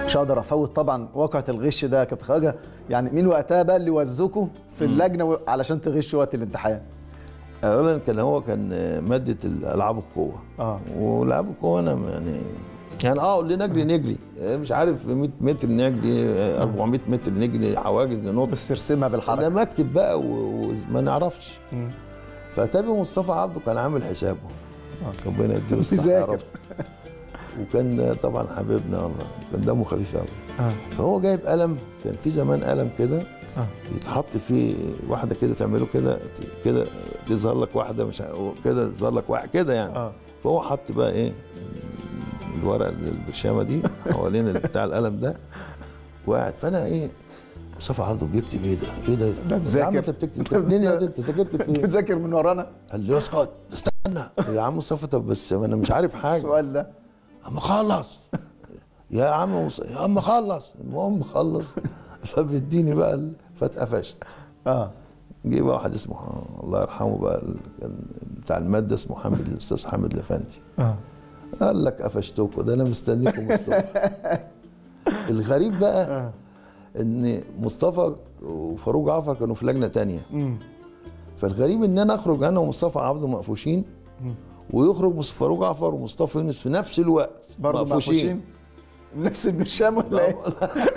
مش هقدر افوت طبعا واقعه الغش ده يا كابتن خواجه يعني مين وقتها بقى اللي وزكوا في اللجنه و- علشان تغشوا وقت الامتحان اولا كان هو كان ماده الالعاب القوه اه والعاب القوه انا يعني يعني اه قول لي نجري نجري مش عارف 100 متر نجري 400 متر نجري حواجز ننط بس ارسمها بالحركه لما اكتب بقى و- وما نعرفش مم. فتابع مصطفى عبده كان عامل حسابه آه. ربنا يديله الصحه يا بيذاكر. رب وكان طبعا حبيبنا والله كان دمه خفيف قوي اه فهو جايب قلم كان في زمان قلم كده اه يتحط فيه واحده كده تعمله كده كده تظهر لك واحده مش ع- كده يظهر لك واحد كده يعني اه فهو حط بقى ايه الورق البرشامه دي حوالين بتاع القلم ده وقعد فانا ايه مصطفى عبده بيكتب ايه ده؟ ايه ده؟ ده يا عم مذاكر. انت بتكتب انت منين يا ده؟ انت ذاكرت فين؟ بتذاكر من ورانا قال لي اسكت استنى يا عم مصطفى طب بس انا مش عارف حاجه السؤال ده اما خلص يا عم مص... يا عم خلص المهم خلص فبيديني بقى ال- فاتقفشت اه جه بقى واحد اسمه ح- الله يرحمه بقى ال- كان بتاع الماده اسمه حامد الاستاذ حامد لفندي اه قال لك قفشتكم ده انا مستنيكم الصبح الغريب بقى اه ان مصطفى وفاروق جعفر كانوا في لجنه تانية مم. فالغريب ان انا اخرج انا ومصطفى عبده مقفوشين ويخرج مص- فاروق جعفر ومصطفى يونس في نفس الوقت برضه مقفوشين نفس البرشام ولا ايه؟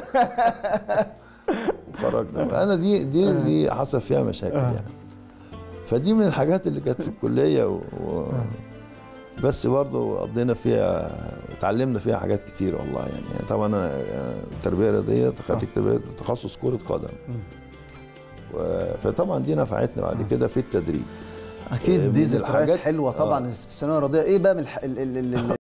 خرجنا انا دي دي دي حصل فيها مشاكل آه. يعني فدي من الحاجات اللي كانت في الكليه و... و... بس برضه قضينا فيها اتعلمنا فيها حاجات كتير والله يعني طبعا انا آه، تربيه رياضيه خريج تربيه تخصص كره قدم و... فطبعا دي نفعتنا بعد كده في التدريب اكيد من دي ذكريات الحاجات- حلوه طبعا آه. في الثانويه الرياضيه ايه بقى من الح... ال... ال... ال...